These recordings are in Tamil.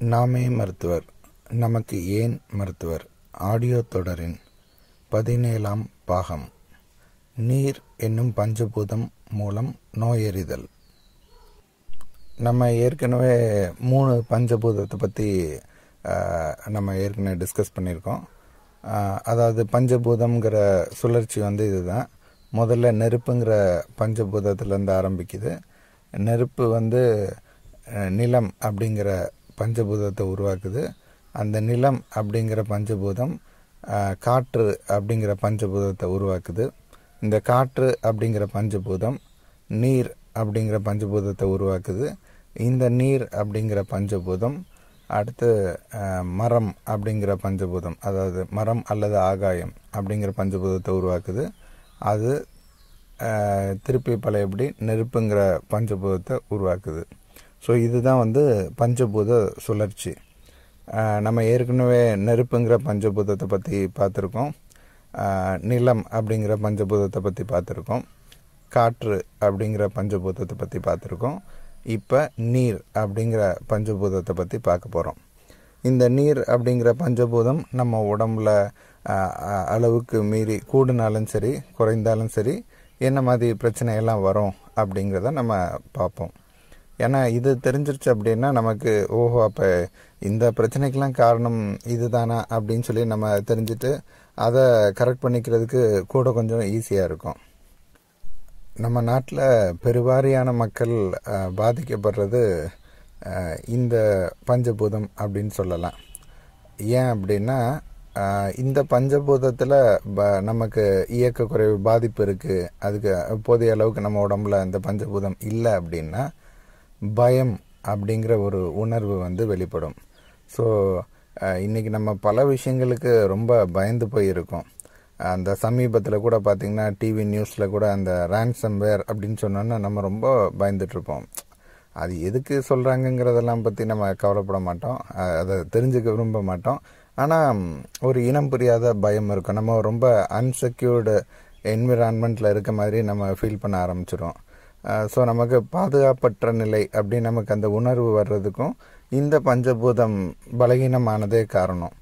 நாமே மருத்துவர் நமக்கு ஏன் மருத்துவர் ஆடியோ தொடரின் பதினேழாம் பாகம் நீர் என்னும் பஞ்சபூதம் மூலம் நோயறிதல் நம்ம ஏற்கனவே மூணு பஞ்சபூதத்தை பற்றி நம்ம ஏற்கனவே டிஸ்கஸ் பண்ணியிருக்கோம் ஆஹ், அதாவது பஞ்சபூதம்ங்கிற சுழற்சி வந்து இதுதான் முதல்ல நெருப்புங்கிற பஞ்சபூதத்துலேருந்து ஆரம்பிக்குது நெருப்பு வந்து அஹ், நிலம் அப்படிங்கிற பஞ்சபூதத்தை உருவாக்குது அந்த நிலம் அப்படிங்கிற பஞ்சபூதம் அஹ், காற்று அப்படிங்கிற பஞ்சபூதத்தை உருவாக்குது இந்த காற்று அப்படிங்கிற பஞ்சபூதம் நீர் அப்படிங்கிற பஞ்சபூதத்தை உருவாக்குது இந்த நீர் அப்படிங்கிற பஞ்சபூதம் அடுத்து அஹ், மரம் அப்படிங்கிற பஞ்சபூதம் அதாவது மரம் அல்லது ஆகாயம் அப்படிங்கிற பஞ்சபூதத்தை உருவாக்குது அது அஹ், திருப்பி பழையபடி நெருப்புங்கிற பஞ்சபூதத்தை உருவாக்குது ஸோ இதுதான் வந்து பஞ்சபூத சுழற்சி அஹ், நம்ம ஏற்கனவே நெருப்புங்கிற பஞ்சபூதத்தை பற்றி பார்த்துருக்கோம் அஹ், நிலம் அப்படிங்கிற பஞ்சபூதத்தை பற்றி பார்த்துருக்கோம் காற்று அப்படிங்கிற பஞ்சபூதத்தை பற்றி பார்த்துருக்கோம் இப்போ நீர் அப்படிங்கிற பஞ்சபூதத்தை பற்றி பார்க்க போகிறோம் இந்த நீர் அப்படிங்கிற பஞ்சபூதம் நம்ம உடம்புல அஹ், அஹ், அளவுக்கு மீறி கூடினாலும் சரி குறைந்தாலும் சரி என்ன மாதிரி பிரச்சனையெல்லாம் வரும் அப்படிங்கிறத நம்ம பார்ப்போம் ஏன்னா இது தெரிஞ்சிருச்சு அப்படின்னா நமக்கு ஓஹோ அப்போ இந்த பிரச்சனைக்கெல்லாம் காரணம் இதுதானா அப்படின்னு சொல்லி நம்ம தெரிஞ்சுட்டு அதை கரெக்ட் பண்ணிக்கிறதுக்கு கூட கொஞ்சம் ஈஸியாக இருக்கும் நம்ம நாட்டில் பெருவாரியான மக்கள் அஹ், பாதிக்கப்படுறது அஹ், இந்த பஞ்சபூதம் அப்படின்னு சொல்லலாம் ஏன் அப்படின்னா அஹ், இந்த பஞ்சபூதத்தில் ப நமக்கு இயக்க குறைவு பாதிப்பு இருக்குது அதுக்கு போதிய அளவுக்கு நம்ம உடம்புல இந்த பஞ்சபூதம் இல்லை அப்படின்னா பயம் அப்படிங்கிற ஒரு உணர்வு வந்து வெளிப்படும் ஸோ இன்னைக்கு நம்ம பல விஷயங்களுக்கு ரொம்ப பயந்து போயிருக்கோம் அந்த சமீபத்தில் கூட பார்த்தீங்கன்னா டிவி நியூஸில் கூட அந்த ransomware அப்படின்னு சொன்னோன்னா நம்ம ரொம்ப பயந்துட்டுருப்போம் அது எதுக்கு சொல்கிறாங்கங்கிறதெல்லாம் பற்றி நம்ம கவலைப்பட மாட்டோம் அஹ் அதை தெரிஞ்சுக்க விரும்ப மாட்டோம் ஆனால் ஒரு இனம் புரியாத பயம் இருக்கும் நம்ம ரொம்ப அன்செக்யூர்டு என்விரான்மெண்ட்டில் இருக்க மாதிரி நம்ம ஃபீல் பண்ண ஆரம்பிச்சிடும் ஸோ நமக்கு பாதுகாப்பற்ற நிலை அப்படி நமக்கு அந்த உணர்வு வர்றதுக்கும் இந்த பஞ்சபூதம் பலகீனமானதே காரணம்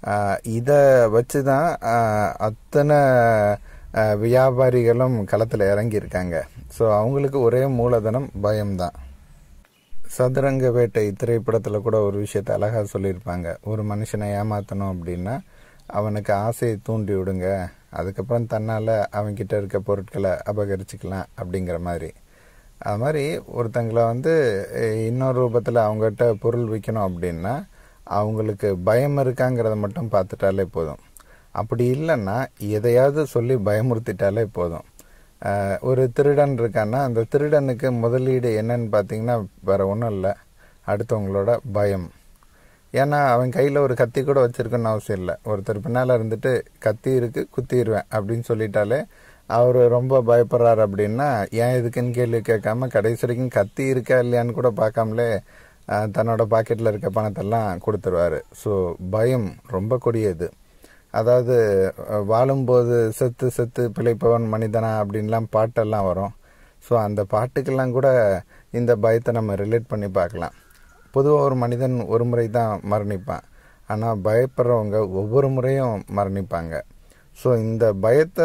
இதை வச்சு தான் அத்தனை ஆஹ், வியாபாரிகளும் களத்தில் இறங்கியிருக்காங்க ஸோ அவங்களுக்கு ஒரே மூலதனம் பயம்தான் சதுரங்க வேட்டை திரைப்படத்தில் கூட ஒரு விஷயத்தை அழகாக சொல்லியிருப்பாங்க ஒரு மனுஷனை ஏமாற்றணும் அப்படின்னா அவனுக்கு ஆசையை தூண்டி விடுங்க அதுக்கப்புறம் தன்னால் அவன்கிட்ட இருக்க பொருட்களை அபகரிச்சுக்கலாம் அப்படிங்கிற மாதிரி அது மாதிரி ஒருத்தங்களை வந்து அஹ், இன்னொரு ரூபத்தில் அவங்ககிட்ட பொருள் விற்கணும் அப்படின்னா அவங்களுக்கு பயம் இருக்காங்கிறத மட்டும் பார்த்துட்டாலே போதும் அப்படி இல்லைன்னா எதையாவது சொல்லி பயமுறுத்திட்டாலே போதும் அஹ், ஒரு திருடன் இருக்கான்னா அந்த திருடனுக்கு முதலீடு என்னன்னு பார்த்தீங்கன்னா வேற ஒன்றும் இல்லை அடுத்தவங்களோட பயம் ஏன்னா அவன் கையில் ஒரு கத்தி கூட வச்சிருக்கணும்னு அவசியம் இல்லை ஒருத்தர் பின்னால் இருந்துட்டு கத்தி இருக்கு குத்திடுவேன் அப்படின்னு சொல்லிட்டாலே அவர் ரொம்ப பயப்படுறாரு அப்படின்னா ஏன் இதுக்குன்னு கேள்வி கேட்காம கடைசி வரைக்கும் கத்தி இருக்கா இல்லையான்னு கூட பார்க்காமலே அஹ், தன்னோட பாக்கெட்டில் இருக்க பணத்தெல்லாம் கொடுத்துருவாரு ஸோ பயம் ரொம்ப கொடியது அதாவது அஹ், வாழும்போது செத்து செத்து பிழைப்பவன் மனிதனா அப்படின்லாம் பாட்டெல்லாம் வரும் ஸோ அந்த பாட்டுக்கெல்லாம் கூட இந்த பயத்தை நம்ம ரிலேட் பண்ணி பார்க்கலாம் பொதுவாக ஒரு மனிதன் ஒரு முறை தான் மரணிப்பான் ஆனால் பயப்படுறவங்க ஒவ்வொரு முறையும் மரணிப்பாங்க ஸோ இந்த பயத்தை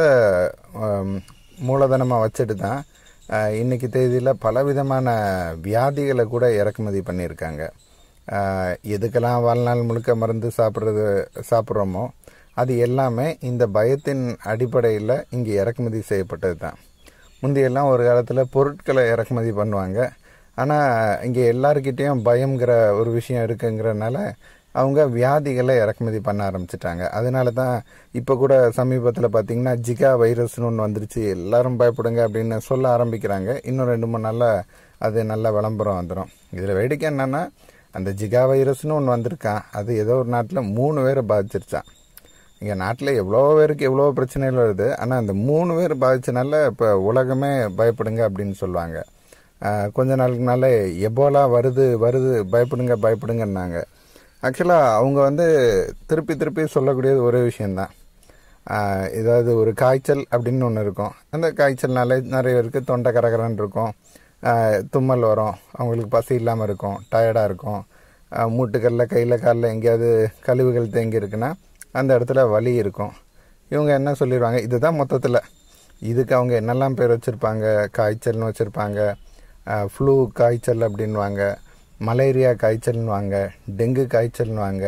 ஆம், மூலதனமாக வச்சுட்டு தான் ஆஹ், இன்னைக்கு தேதியில் பலவிதமான வியாதிகளை கூட இறக்குமதி பண்ணியிருக்காங்க ஆஹ், எதுக்கெல்லாம் வாழ்நாள் முழுக்க மருந்து சாப்பிட்றது சாப்பிட்றோமோ அது எல்லாமே இந்த பயத்தின் அடிப்படையில் இங்கே இறக்குமதி செய்யப்பட்டது தான் முந்தையெல்லாம் ஒரு காலத்தில் பொருட்களை இறக்குமதி பண்ணுவாங்க ஆனால் இங்கே எல்லாருக்கிட்டேயும் பயம்ங்கிற ஒரு விஷயம் இருக்குங்கிறனால அவங்க வியாதிகளை இறக்குமதி பண்ண ஆரம்பிச்சிட்டாங்க அதனால தான் இப்போ கூட சமீபத்தில் பார்த்தீங்கன்னா ஜிகா வைரஸ்னு ஒன்று வந்துருச்சு எல்லாரும் பயப்படுங்க அப்படின்னு சொல்ல ஆரம்பிக்கிறாங்க இன்னும் ரெண்டு மூணு நாளில் அது நல்ல விளம்பரம் வந்துடும் இதில் வேடிக்கை என்னன்னா அந்த ஜிகா வைரஸ்னு ஒன்று வந்திருக்கான் அது ஏதோ ஒரு நாட்டில் மூணு பேரை பாதிச்சிருச்சான் இங்கே நாட்டில் எவ்வளோ பேருக்கு எவ்வளோ பிரச்சனைகள் வருது ஆனால் அந்த மூணு பேர் பாதிச்சனால இப்போ உலகமே பயப்படுங்க அப்படின்னு சொல்லுவாங்க ஆஹ் கொஞ்ச நாளுக்கு முன்னால எபோலா வருது வருது பயப்படுங்க பயப்படுங்கன்னாங்க ஆக்சுவலாக அவங்க வந்து திருப்பி திருப்பி சொல்லக்கூடியது ஒரே விஷயந்தான் ஆஹ் ஏதாவது ஒரு காய்ச்சல் அப்படின்னு ஒன்று இருக்கும் அந்த காய்ச்சல்னால நிறைய பேருக்கு தொண்டை கரகரன்னு இருக்கும் ஆஹ் தும்மல் வரும் அவங்களுக்கு பசி இல்லாமல் இருக்கும் டயர்டாக இருக்கும் அஹ், மூட்டுக்கல்ல கையில் காலில் எங்கேயாவது கழிவுகள் தேங்கி இருக்குன்னா அந்த இடத்துல வலி இருக்கும் இவங்க என்ன சொல்லிடுவாங்க இதுதான் மொத்தத்தில் இதுக்கு அவங்க என்னெல்லாம் பேர் வச்சுருப்பாங்க காய்ச்சல்னு வச்சுருப்பாங்க ஃப்ளூ காய்ச்சல் அப்படின்வாங்க மலேரியா காய்ச்சல்னுவாங்க டெங்கு காய்ச்சல்னுவாங்க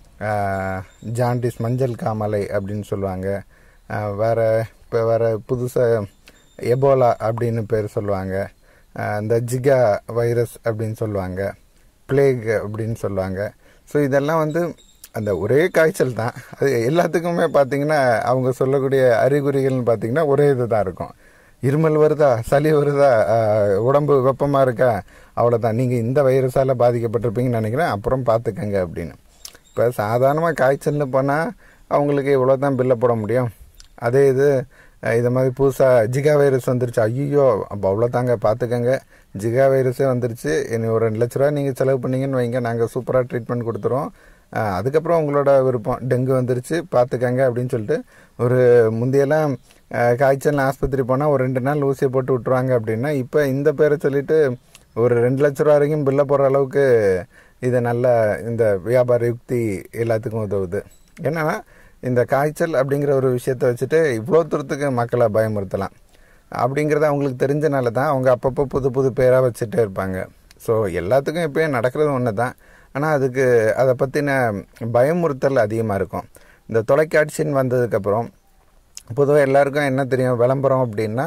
ஜாண்டிஸ் மஞ்சள் காமலை அப்படின்னு சொல்லுவாங்க ஆஹ் வேற இப்போ வேற புதுசாக எபோலா அப்படின்னு பேர் சொல்லுவாங்க ஆஹ் இந்த ஜிகா வைரஸ் அப்படின்னு சொல்லுவாங்க பிளேக் அப்படின்னு சொல்லுவாங்க ஸோ இதெல்லாம் வந்து அந்த ஒரே காய்ச்சல் தான் அது எல்லாத்துக்குமே பார்த்தீங்கன்னா அவங்க சொல்லக்கூடிய அறிகுறிகள்னு பார்த்தீங்கன்னா ஒரே இது தான் இருக்கும் இருமல் வருதா சளி வருதா ஆஹ் உடம்பு வெப்பமாக இருக்கா அவ்வளோதான் நீங்கள் இந்த வைரஸால் பாதிக்கப்பட்டிருப்பீங்கன்னு நினைக்கிறேன் அப்புறம் பார்த்துக்கங்க அப்படின்னு இப்போ சாதாரணமாக காய்ச்சல்னு போனால் அவங்களுக்கு இவ்வளோ தான் பில்லை போட முடியும் அதே இது அஹ், இது மாதிரி புதுசாக ஜிகா வைரஸ் வந்துருச்சு ஐயோ அப்போ அவ்வளோதாங்க பார்த்துக்கங்க ஜிகா வைரஸே வந்துருச்சு இனி ஒரு ரெண்டு லட்ச ரூபா நீங்கள் செலவு பண்ணீங்கன்னு வைங்க நாங்கள் சூப்பராக ட்ரீட்மெண்ட் கொடுத்துருவோம் அஹ், அதுக்கப்புறம் உங்களோட விருப்பம் டெங்கு வந்துருச்சு பார்த்துக்கங்க அப்படின்னு சொல்லிட்டு ஒரு முந்தையெல்லாம் அஹ், காய்ச்சல் ஆஸ்பத்திரி போனால் ஒரு ரெண்டு நாள் ஊசியை போட்டு விட்டுருவாங்க அப்படின்னா இப்போ இந்த பேரை சொல்லிட்டு ஒரு ரெண்டு லட்ச ரூபா வரைக்கும் பில்லை போடுற அளவுக்கு இது நல்ல இந்த வியாபார யுக்தி எல்லாத்துக்கும் உதவுது என்னன்னா இந்த காய்ச்சல் அப்படிங்கிற ஒரு விஷயத்தை வச்சுட்டு இவ்வளோ தூரத்துக்கு மக்களை பயமுறுத்தலாம் அப்படிங்கிறது அவங்களுக்கு தெரிஞ்சனால தான் அவங்க அப்பப்போ புது புது பேராக வச்சுட்டே இருப்பாங்க ஸோ எல்லாத்துக்கும் இப்போயும் நடக்கிறது ஒன்று தான் ஆனால் அதுக்கு அதை பற்றின பயமுறுத்தல் அதிகமாக இருக்கும் இந்த தொலைக்காட்சின்னு வந்ததுக்கப்புறம் பொதுவாக எல்லாருக்கும் என்ன தெரியும் விளம்பரம் அப்படின்னா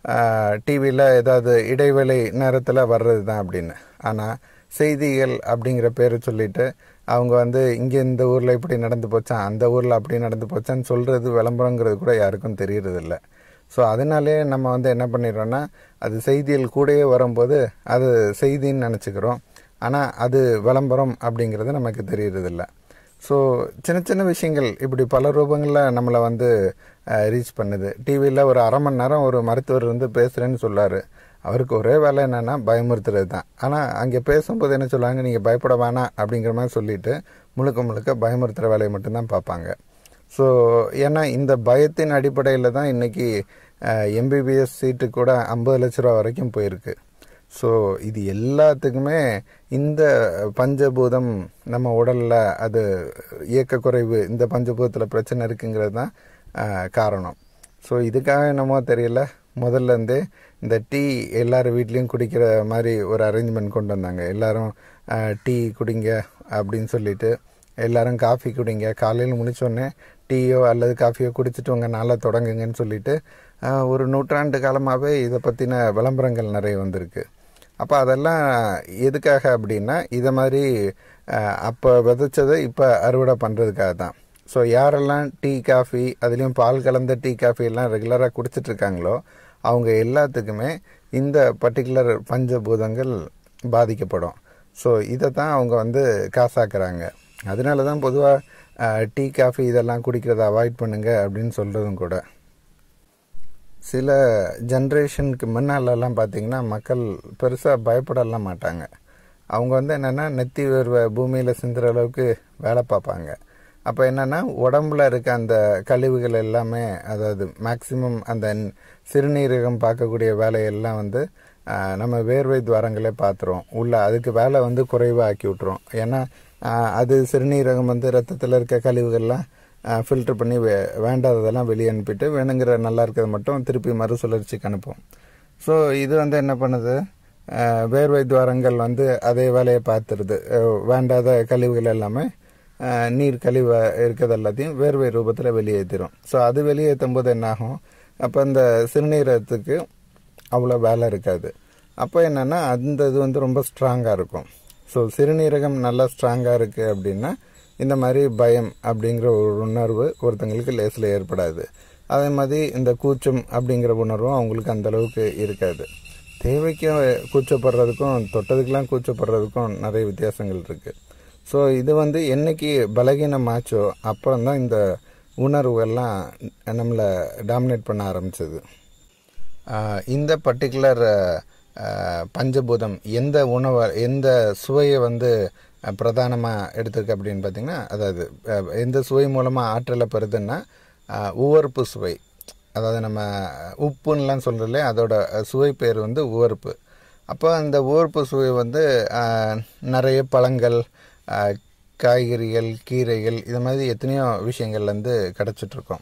டிவியில் ஏதாவது இடைவேளை நேரத்தில் வர்றது தான் அப்படின்னு ஆனால் செய்திகள் அப்படிங்கிற பேர் சொல்லிட்டு அவங்க வந்து இங்கே இந்த ஊரில் இப்படி நடந்து போச்சான் அந்த ஊரில் அப்படி நடந்து போச்சான்னு சொல்கிறது விளம்பரங்கிறது கூட யாருக்கும் தெரியறதில்ல ஸோ அதனாலே நம்ம வந்து என்ன பண்ணிடுறோன்னா அது செய்திகள் கூடயே வரும்போது அது செய்தின்னு நினச்சிக்கிறோம் ஆனால் அது விளம்பரம் அப்படிங்கிறது நமக்கு தெரியறதில்ல ஸோ சின்ன சின்ன விஷயங்கள் இப்படி பல ரூபங்களில் நம்மளை வந்து ரீச் பண்ணுது டிவியில் ஒரு அரை மணி நேரம் ஒரு மருத்துவர் வந்து பேசுகிறேன்னு சொல்லார் அவருக்கு ஒரே வேலை என்னென்னா பயமுறுத்துறது தான் ஆனால் அங்கே பேசும்போது என்ன சொல்லுவாங்க நீங்கள் பயப்பட வேணாம் அப்படிங்கிற மாதிரி சொல்லிட்டு முழுக்க முழுக்க பயமுறுத்துகிற வேலையை மட்டும்தான் பார்ப்பாங்க ஸோ ஏன்னா இந்த பயத்தின் அடிப்படையில் தான் இன்றைக்கி எம்பிபிஎஸ் சீட்டு கூட ஐம்பது லட்ச ரூபா வரைக்கும் போயிருக்கு ஸோ இது எல்லாத்துக்குமே இந்த பஞ்சபூதம் நம்ம உடலில் அது இயக்க குறைவு இந்த பஞ்சபூதத்தில் பிரச்சனை இருக்குங்கிறது தான் ஆஹ், காரணம் ஸோ இதுக்காக என்னமோ தெரியல முதல்ல இருந்தே இந்த டீ எல்லார் வீட்லேயும் குடிக்கிற மாதிரி ஒரு அரேஞ்ச்மெண்ட் கொண்டு வந்தாங்க எல்லாரும் ஆஹ், டீ குடிங்க அப்படின்னு சொல்லிட்டு எல்லாரும் காஃபி குடிங்க காலையில் முடிச்சோடனே டீயோ அல்லது காஃபியோ குடிச்சிட்டு உங்கள் நாளை தொடங்குங்கன்னு சொல்லிட்டு ஆஹ், ஒரு நூற்றாண்டு காலமாகவே இதை பற்றின விளம்பரங்கள் நிறைய வந்திருக்கு அப்போ அதெல்லாம் எதுக்காக அப்படின்னா இதை மாதிரி அப்போ விதைச்சதை இப்போ அறுவடை பண்ணுறதுக்காக தான் ஸோ யாரெல்லாம் டீ காஃபி அதுலேயும் பால் கலந்த டீ காஃபி எல்லாம் ரெகுலராக குடிச்சிட்டு இருக்காங்களோ அவங்க எல்லாத்துக்குமே இந்த பர்டிகுலர் பஞ்சபூதங்கள் பாதிக்கப்படும் ஸோ இதை தான் அவங்க வந்து காசாக்குறாங்க அதனால தான் பொதுவாக டீ காஃபி இதெல்லாம் குடிக்கிறத அவாய்ட் பண்ணுங்க அப்படின்னு சொல்கிறதும் கூட சில ஜென்ரேஷனுக்கு முன்னாலெல்லாம் பார்த்தீங்கன்னா மக்கள் பெருசாக பயப்படலாம் மாட்டாங்க அவங்க வந்து என்னென்னா நெத்தி வேர்வை பூமியில் சிந்துற அளவுக்கு வேலை பார்ப்பாங்க அப்போ என்னென்னா உடம்புல இருக்க அந்த கழிவுகள் எல்லாமே அதாவது மேக்சிமம் அந்த ந- சிறுநீரகம் பார்க்கக்கூடிய வேலையெல்லாம் வந்து ஆஹ், நம்ம வேர்வை துவாரங்களே பார்த்துரும் உள்ள அதுக்கு வேலை வந்து குறைவாக ஆக்கி விட்டுரும் ஏன்னா ஆஹ், அது சிறுநீரகம் வந்து ரத்தத்தில் இருக்க கழிவுகள்லாம் ஃபில்டர் பண்ணி வே வேண்டாததெல்லாம் வெளியே அனுப்பிட்டு வேணுங்கிற நல்லா இருக்கிறத மட்டும் திருப்பி மறுசுழற்சிக்கு அனுப்பும் ஸோ இது வந்து என்ன பண்ணுது அஹ், வேர்வை துவாரங்கள் வந்து அதே வேலையை பார்த்துருது அஹ், வேண்டாத கழிவுகள் எல்லாமே அஹ், நீர் கழிவு இருக்கிறது எல்லாத்தையும் வேர்வை ரூபத்தில் வெளியேற்றிடும் ஸோ அது வெளியேற்றும் போது என்னாகும் அப்போ அந்த சிறுநீரகத்துக்கு அவ்வளோ வேலை இருக்காது அப்போ என்னென்னா அந்த இது வந்து ரொம்ப ஸ்ட்ராங்காக இருக்கும் ஸோ சிறுநீரகம் நல்லா ஸ்ட்ராங்காக இருக்குது அப்படின்னா இந்த மாதிரி பயம் அப்படிங்கிற ஒரு உணர்வு ஒருத்தங்களுக்கு லேசில் ஏற்படாது அதே மாதிரி இந்த கூச்சம் அப்படிங்கிற உணர்வும் அவங்களுக்கு அந்த அளவுக்கு இருக்காது தேவைக்கும் கூச்சப்படுறதுக்கும் தொட்டதுக்கெல்லாம் கூச்சப்படுறதுக்கும் நிறைய வித்தியாசங்கள் இருக்குது ஸோ இது வந்து என்னைக்கு பலகீனமாச்சோ அப்புறம் தான் இந்த உணர்வுகள்லாம் நம்மளை டாமினேட் பண்ண ஆரம்பிச்சது ஆஹ் இந்த பர்டிகுலர் பஞ்சபூதம் எந்த உணவை எந்த சுவையை வந்து பிரதானமாக எடுத்திருக்கு அப்படின்னு பார்த்தீங்கன்னா அதாவது அஹ், எந்த சுவை மூலமாக ஆற்றலை பெறுதுன்னா ஆஹ், உவர்ப்பு சுவை அதாவது நம்ம உப்புன்னெலாம் சொல்கிறதுல அதோட சுவை பேர் வந்து உவர்ப்பு அப்போ அந்த உவர்ப்பு சுவை வந்து ஆஹ், நிறைய பழங்கள் அஹ், காய்கறிகள் கீரைகள் இது மாதிரி எத்தனையோ விஷயங்கள்லேருந்து கிடச்சிட்ருக்கோம்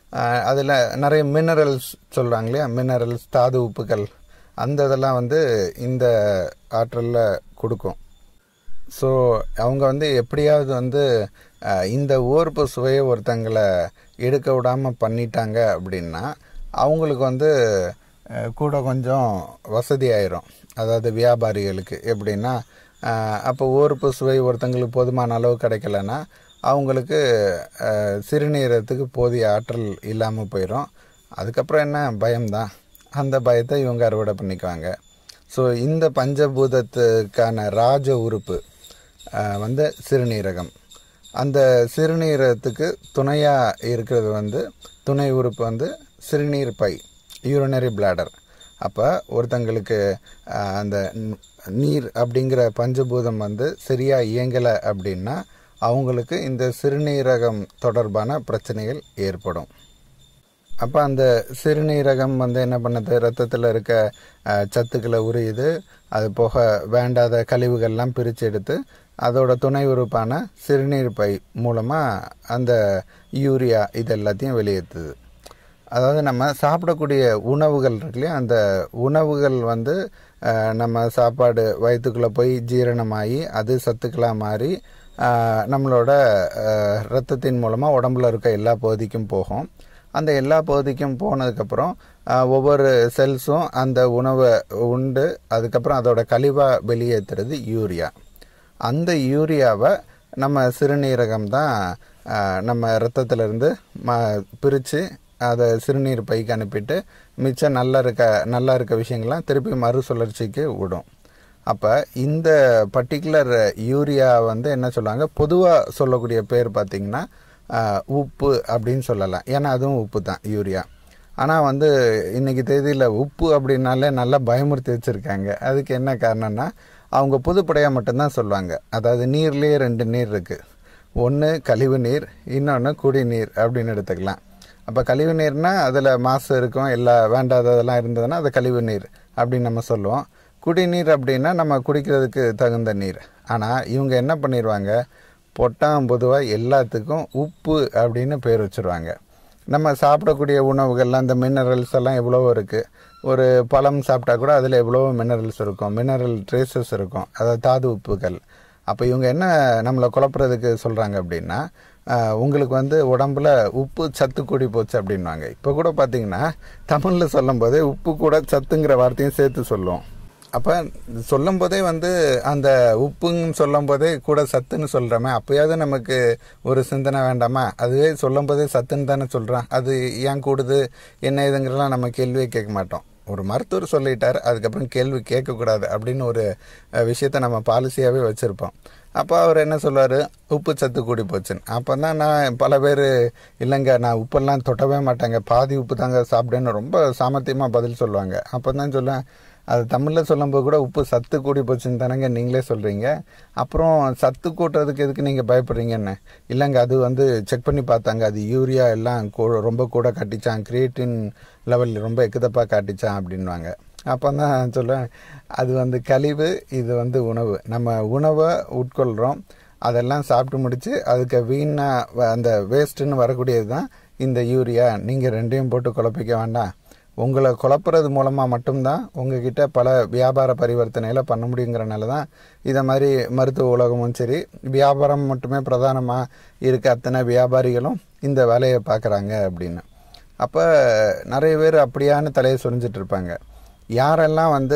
அதில் நிறைய மினரல்ஸ் சொல்கிறாங்க இல்லையா மினரல்ஸ் தாது உப்புகள் அந்த இதெல்லாம் வந்து இந்த ஆற்றலில் கொடுக்கும் ஸோ அவங்க வந்து எப்படியாவது வந்து அஹ், இந்த ஓர்ப்பு சுவையை ஒருத்தங்களை எடுக்க விடாமல் பண்ணிட்டாங்க அப்படின்னா அவங்களுக்கு வந்து அஹ், கூட கொஞ்சம் வசதி ஆயிரும் அதாவது வியாபாரிகளுக்கு எப்படின்னா அஹ், அப்போ ஓர்ப்பு சுவை ஒருத்தங்களுக்கு போதுமான அளவு கிடைக்கலன்னா அவங்களுக்கு அஹ், சிறுநீரகத்துக்கு போதிய ஆற்றல் இல்லாமல் போயிடும் அதுக்கப்புறம் என்ன பயம்தான் அந்த பயத்தை இவங்க அறுவடை பண்ணிக்குவாங்க ஸோ இந்த பஞ்சபூதத்துக்கான ராஜ உறுப்பு அஹ், வந்து சிறுநீரகம் அந்த சிறுநீரகத்துக்கு துணையாக இருக்கிறது வந்து துணை உறுப்பு வந்து சிறுநீர் பை யூரினரி பிளாடர் அப்போ ஒருத்தங்களுக்கு அஹ், அந்த ந- நீர் அப்படிங்கிற பஞ்சபூதம் வந்து சரியாக இயங்கலை அப்படின்னா அவங்களுக்கு இந்த சிறுநீரகம் தொடர்பான பிரச்சனைகள் ஏற்படும் அப்போ அந்த சிறுநீரகம் வந்து என்ன பண்ணுது ரத்தத்தில் இருக்க அஹ், சத்துக்களை உரியுது அது போக வேண்டாத கழிவுகள்லாம் பிரித்து எடுத்து அதோட துணை உறுப்பான சிறுநீர் பை மூலமாக அந்த யூரியா இது எல்லாத்தையும் வெளியேற்றுது அதாவது நம்ம சாப்பிடக்கூடிய உணவுகள் இருக்கு இல்லையா அந்த உணவுகள் வந்து அஹ், நம்ம சாப்பாடு வயிற்றுக்குள்ளே போய் ஜீரணமாகி அது சத்துக்களாக மாறி அஹ், நம்மளோட அஹ், ரத்தத்தின் மூலமாக உடம்புல இருக்க எல்லா பகுதிக்கும் போகும் அந்த எல்லா பகுதிக்கும் போனதுக்கப்புறம் அஹ், ஒவ்வொரு செல்ஸும் அந்த உணவை உண்டு அதுக்கப்புறம் அதோட கழிவாக வெளியேற்றுறது யூரியா அந்த யூரியாவை நம்ம சிறுநீரகம் தான் அஹ், நம்ம ரத்தத்திலிருந்து ம பிரித்து அதை சிறுநீர் பைக்கு அனுப்பிட்டு மிச்சம் நல்லா இருக்க நல்லா இருக்க விஷயங்கள்லாம் திருப்பி மறுசுழற்சிக்கு விடும் அப்போ இந்த பர்டிகுலர் யூரியா வந்து என்ன சொல்லுவாங்க பொதுவாக சொல்லக்கூடிய பேர் பார்த்திங்கன்னா அஹ், உப்பு அப்படின்னு சொல்லலாம் ஏன்னா அதுவும் உப்பு தான் யூரியா ஆனால் வந்து இன்னைக்கு தேதியில் உப்பு அப்படின்னாலே நல்லா பயமுறுத்தி வச்சுருக்காங்க அதுக்கு என்ன காரணம்னா அவங்க பொதுப்படையாக மட்டும்தான் சொல்லுவாங்க அதாவது நீர்லேயே ரெண்டு நீர் இருக்குது ஒன்று கழிவு நீர் இன்னொன்று குடிநீர் அப்படின்னு எடுத்துக்கலாம் அப்போ கழிவு நீர்னா அதில் மாசு இருக்கும் எல்லா வேண்டாததெல்லாம் இருந்ததுன்னா அது கழிவு நீர் அப்படின்னு நம்ம சொல்லுவோம் குடிநீர் அப்படின்னா நம்ம குடிக்கிறதுக்கு தகுந்த நீர் ஆனால் இவங்க என்ன பண்ணிடுவாங்க பொட்டாம் பொதுவாக எல்லாத்துக்கும் உப்பு அப்படின்னு பேர் வச்சுருவாங்க நம்ம சாப்பிடக்கூடிய உணவுகள்லாம் இந்த மினரல்ஸ் எல்லாம் எவ்வளவோ இருக்குது ஒரு பழம் சாப்பிட்டா கூட அதில் எவ்வளவோ மினரல்ஸ் இருக்கும் மினரல் ட்ரேசஸ் இருக்கும் அதாவது தாது உப்புகள் அப்போ இவங்க என்ன நம்மளை குழப்புறதுக்கு சொல்கிறாங்க அப்படின்னா ஆஹ், உங்களுக்கு வந்து உடம்புல உப்பு சத்து கூடி போச்சு அப்படின்வாங்க இப்போ கூட பார்த்தீங்கன்னா தமிழில் சொல்லும்போதே உப்பு கூட சத்துங்கிற வார்த்தையும் சேர்த்து சொல்லுவோம் அப்போ சொல்லும் போதே வந்து அந்த உப்புன்னு சொல்லும் போதே கூட சத்துன்னு சொல்கிறோமே அப்போயாவது நமக்கு ஒரு சிந்தனை வேண்டாமா அதுவே சொல்லும் போதே சத்துன்னு தானே சொல்கிறான் அது ஏன் கூடுது என்ன இதுங்கிறலாம் நம்ம கேள்வியே கேட்க மாட்டோம் ஒரு மருத்துவர் சொல்லிட்டார் அதுக்கப்புறம் கேள்வி கேட்கக்கூடாது அப்படின்னு ஒரு அஹ், விஷயத்த நம்ம பாலிசியாகவே வச்சுருப்போம் அப்போ அவர் என்ன சொல்லுவார் உப்பு சத்து கூடி போச்சுன்னு அப்போ தான் நான் பல பேர் இல்லைங்க நான் உப்பெல்லாம் தொட்டவே மாட்டேங்க பாதி உப்பு தாங்க சாப்பிட்டேன்னு ரொம்ப சாமர்த்தியமாக பதில் சொல்லுவாங்க அப்போ தான் சொல்லுவேன் அது தமிழில் சொல்லும்போது கூட உப்பு சத்து கூடி போச்சுன்னு தானேங்க நீங்களே சொல்கிறீங்க அப்புறம் சத்து கூட்டுறதுக்கு எதுக்கு நீங்கள் பயப்படுறீங்கன்னு இல்லைங்க அது வந்து செக் பண்ணி பார்த்தாங்க அது யூரியா எல்லாம் கூ- ரொம்ப கூட காட்டிச்சான் கிரியேட்டின் லெவல் ரொம்ப எக்குதப்பாக காட்டிச்சான் அப்படின்வாங்க அப்போ தான் சொல்லுவேன் அது வந்து கழிவு இது வந்து உணவு நம்ம உணவை உட்கொள்கிறோம் அதெல்லாம் சாப்பிட்டு முடிச்சு அதுக்கு வீணாக அந்த வேஸ்ட்டுன்னு வரக்கூடியது தான் இந்த யூரியா நீங்கள் ரெண்டையும் போட்டு குழப்பிக்க வேண்டாம் உங்களை குழப்புறது மூலமாக மட்டும்தான் உங்ககிட்ட பல வியாபார பரிவர்த்தனைகளை பண்ண முடியுங்கிறனால தான் இதை மாதிரி மருத்துவ உலகமும் சரி வியாபாரம் மட்டுமே பிரதானமாக இருக்க அத்தனை வியாபாரிகளும் இந்த வேலையை பார்க்குறாங்க அப்படின்னு அப்போ நிறைய பேர் அப்படியான்னு தலையை சொரிஞ்சிட்டு இருப்பாங்க யாரெல்லாம் வந்து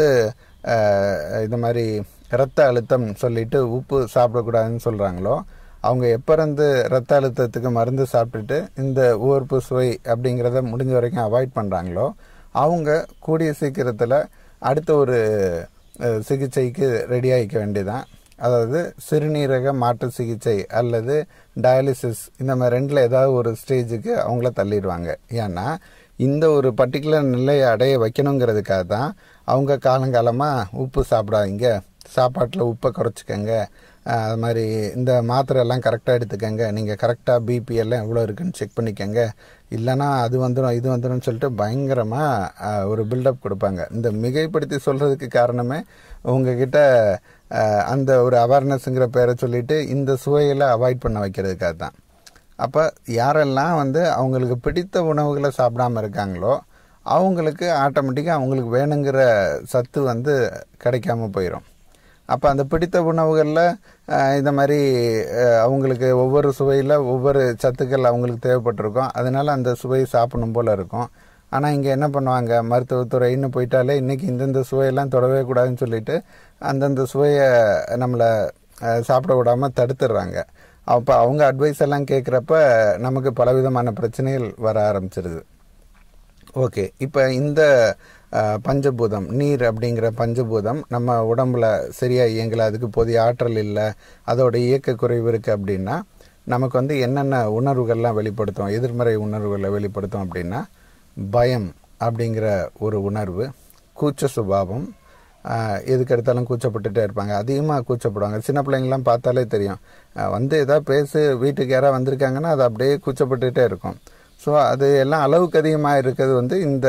அஹ், இது மாதிரி இரத்த அழுத்தம் சொல்லிட்டு உப்பு சாப்பிடக்கூடாதுன்னு சொல்கிறாங்களோ அவங்க எப்போ இருந்து ரத்த அழுத்தத்துக்கு மருந்து சாப்பிட்டுட்டு இந்த ஊர்ப்பு சுவை அப்படிங்கிறத முடிஞ்ச வரைக்கும் அவாய்ட் பண்ணுறாங்களோ அவங்க கூடிய சீக்கிரத்தில் அடுத்த ஒரு அஹ், சிகிச்சைக்கு ரெடி ஆகிக்க வேண்டியதான் அதாவது சிறுநீரக மாற்று சிகிச்சை அல்லது டயாலிசிஸ் இந்த மாதிரி ரெண்டில் ஏதாவது ஒரு ஸ்டேஜுக்கு அவங்கள தள்ளிடுவாங்க ஏன்னா இந்த ஒரு பர்டிகுலர் நிலையை அடைய வைக்கணுங்கிறதுக்காக தான் அவங்க காலங்காலமாக உப்பு சாப்பிடாதீங்க சாப்பாட்டில் உப்பை குறைச்சிக்கங்க அஹ், அது மாதிரி இந்த மாத்திரை எல்லாம் கரெக்டாக எடுத்துக்கங்க நீங்கள் கரெக்டாக பிபி எல்லாம் எவ்வளோ இருக்குன்னு செக் பண்ணிக்கங்க இல்லைன்னா அது வந்துடும் இது வந்துடும் சொல்லிட்டு பயங்கரமாக ஒரு பில்டப் கொடுப்பாங்க இந்த மிகைப்படுத்தி சொல்கிறதுக்கு காரணமே உங்ககிட்ட அஹ், அந்த ஒரு அவேர்னஸ்ங்கிற பேரை சொல்லிட்டு இந்த சுவையில் அவாய்ட் பண்ண வைக்கிறதுக்காக தான் அப்போ யாரெல்லாம் வந்து அவங்களுக்கு பிடித்த உணவுகளை சாப்பிடாம இருக்காங்களோ அவங்களுக்கு ஆட்டோமேட்டிக்காக அவங்களுக்கு வேணுங்கிற சத்து வந்து கிடைக்காம போயிடும் அப்போ அந்த பிடித்த உணவுகளில் இந்த மாதிரி அஹ், அவங்களுக்கு ஒவ்வொரு சுவையில் ஒவ்வொரு சத்துக்கள் அவங்களுக்கு தேவைப்பட்டிருக்கும் அதனால அந்த சுவை சாப்பிடணும் போல் இருக்கும் ஆனால் இங்கே என்ன பண்ணுவாங்க மருத்துவத்துறைன்னு போயிட்டாலே இன்றைக்கி இந்தந்த சுவையெல்லாம் தொடவே கூடாதுன்னு சொல்லிட்டு அந்தந்த சுவையை நம்மளை அஹ், சாப்பிட விடாமல் தடுத்துடுறாங்க அப்போ அவங்க அட்வைஸ் எல்லாம் கேட்குறப்ப நமக்கு பலவிதமான பிரச்சனைகள் வர ஆரம்பிச்சிருது ஓகே இப்போ இந்த அஹ், பஞ்சபூதம் நீர் அப்படிங்கிற பஞ்சபூதம் நம்ம உடம்புல சரியாக இயங்கலை அதுக்கு போதிய ஆற்றல் இல்லை அதோட இயக்க குறைவு இருக்குது அப்படின்னா நமக்கு வந்து என்னென்ன உணர்வுகள்லாம் வெளிப்படுத்தும் எதிர்மறை உணர்வுகளை வெளிப்படுத்தும் அப்படின்னா பயம் அப்படிங்கிற ஒரு உணர்வு கூச்ச சுபாவம் ஆஹ் எதுக்கு எடுத்தாலும் கூச்சப்பட்டுட்டே இருப்பாங்க அதிகமாக கூச்சப்படுவாங்க சின்ன பிள்ளைங்களாம் பார்த்தாலே தெரியும் ஆஹ் வந்து எதாவது பேசு வீட்டுக்கு யாராவது வந்திருக்காங்கன்னா அது அப்படியே கூச்சப்பட்டுட்டே இருக்கும் ஸோ அது எல்லாம் அளவுக்கு அதிகமாக இருக்கிறது வந்து இந்த